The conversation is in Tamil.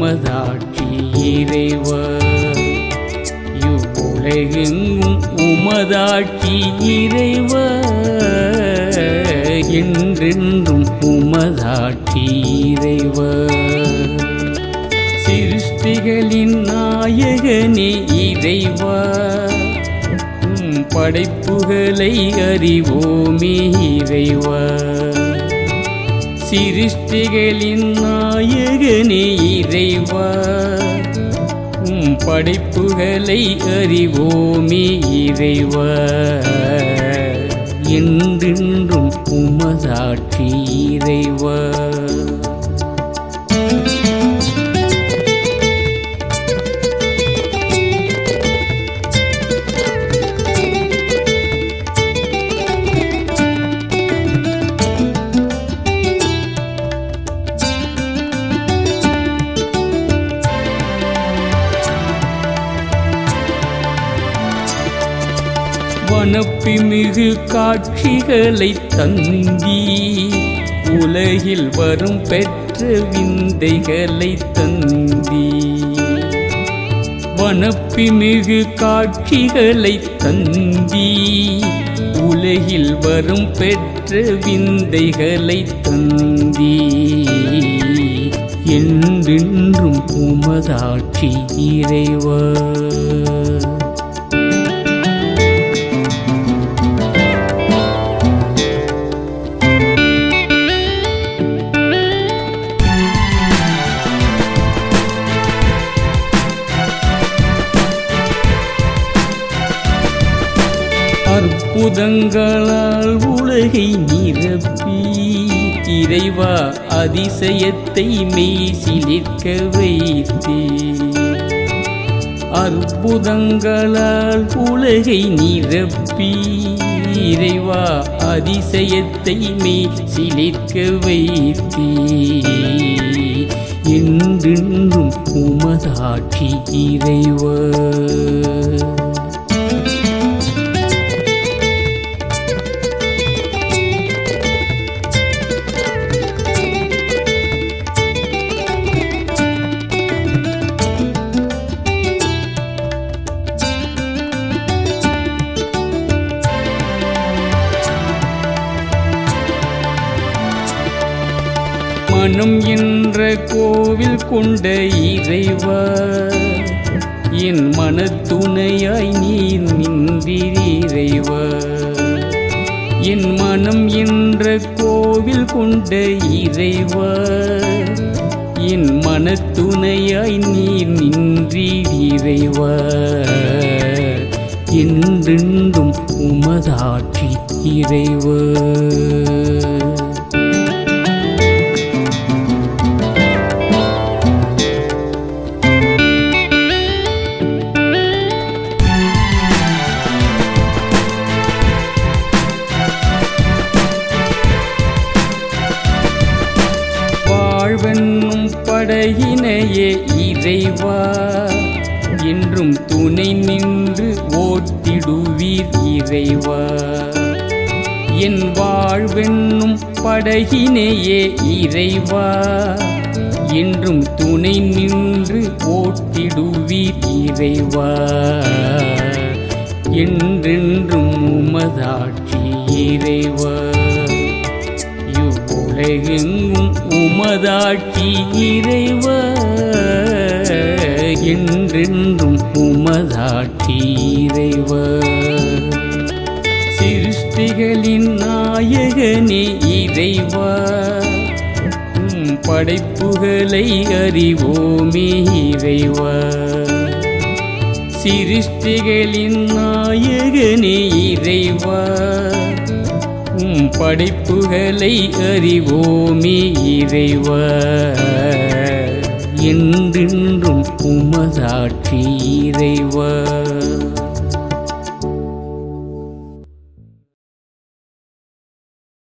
உமதாட்சி இறைவா இவ்வுலகெங்கும் உமதாட்சி இறைவா என்றென்றும் உமதாட்சி இறைவா சிருஷ்டிகளின் நாயகனே இறைவா உம் படைப்புகளை அறிவோமே இறைவா சிருஷ்டிகளின் நாயகனே இறைவா உம் படைப்புகளை அறிவோமே இறைவா என்றென்றும் உமதாட்சி இறைவா வனப்பி மிகு காட்சிகளை தந்தி உலகில் வரும் பெற்ற விந்தைகளை தந்தி வனப்பி மிகு காட்சிகளை தந்தி உலகில் வரும் பெற்ற விந்தைகளை தந்தி என்றென்றும் உமதாட்சி இறைவா அற்புதங்களால் உலகை நிரப்பி இறைவா அதிசயத்தை மெய்சிலிர்க்க வைத்தே அற்புதங்களால் உலகை நிரப்பி இறைவா அதிசயத்தை மெய்சிலிர்க்க வைத்தே என்றென்றும் உமதாட்சி இறைவா மனம் என்ற கோவில் கொண்ட இறைவா என் மனத்துணையாய் நீர் நின்றீர் இறைவா என் மனம் என்ற கோவில் கொண்ட இறைவா என் மனத்துணையாய் நீர் நின்றீர் இறைவா என்றென்றும் உமதாட்சி இறைவா வாழ்வென்னும் படையினையே இறைவா என்றும் துணை நின்று ஓட்டிடுவீர் இறைவா என் வாழ்வென்னும் படகினையே இறைவா என்றும் துணை நின்று ஓட்டிடுவீர் இறைவா என்றென்றும் உமதாட்சி இறைவா இவ்வுலகெங்கும் உமதாட்சி இறைவா என்றென்றும் உமதாட்சி இறைவா சிருஷ்டிகளின் நாயகனே இறைவா உம் படைப்புகளை அறிவோமே இறைவா சிருஷ்டிகளின் நாயகனே இறைவா உம் படைப்புகளை அறிவோமே இறைவா என்றென்றும் உமதாட்சி இறைவா